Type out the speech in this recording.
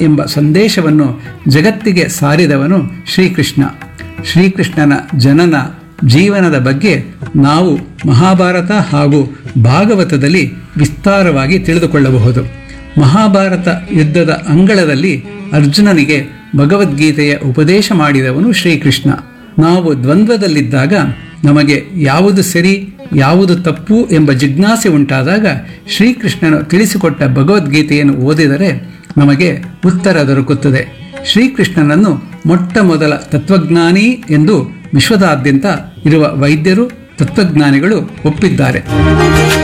ಎಂಬ ಸಂದೇಶವನ್ನು ಜಗತ್ತಿಗೆ ಸಾರಿದವನು ಶ್ರೀಕೃಷ್ಣ ಶ್ರೀಕೃಷ್ಣನ ಜನನ ಜೀವನದ ಬಗ್ಗೆ ನಾವು ಮಹಾಭಾರತ ಹಾಗೂ ಭಾಗವತದಲ್ಲಿ ವಿಸ್ತಾರವಾಗಿ ತಿಳಿದುಕೊಳ್ಳಬಹುದು ಮಹಾಭಾರತ ಯುದ್ಧದ ಅಂಗಳದಲ್ಲಿ ಅರ್ಜುನನಿಗೆ ಭಗವದ್ಗೀತೆಯ ಉಪದೇಶ ಮಾಡಿದವನು ಶ್ರೀಕೃಷ್ಣ ನಾವು ದ್ವಂದ್ವದಲ್ಲಿದ್ದಾಗ ನಮಗೆ ಯಾವುದು ಸರಿ ಯಾವುದು ತಪ್ಪು ಎಂಬ ಜಿಜ್ಞಾಸೆ ಉಂಟಾದಾಗ ಶ್ರೀಕೃಷ್ಣನು ತಿಳಿಸಿಕೊಟ್ಟ ಭಗವದ್ಗೀತೆಯನ್ನು ಓದಿದರೆ ನಮಗೆ ಉತ್ತರ ದೊರಕುತ್ತದೆ ಶ್ರೀಕೃಷ್ಣನನ್ನು ಮೊಟ್ಟ ಮೊದಲ ತತ್ವಜ್ಞಾನಿ ಎಂದು ವಿಶ್ವದಾದ್ಯಂತ ಇರುವ ವೈದ್ಯರು ತತ್ವಜ್ಞಾನಿಗಳು ಒಪ್ಪಿದ್ದಾರೆ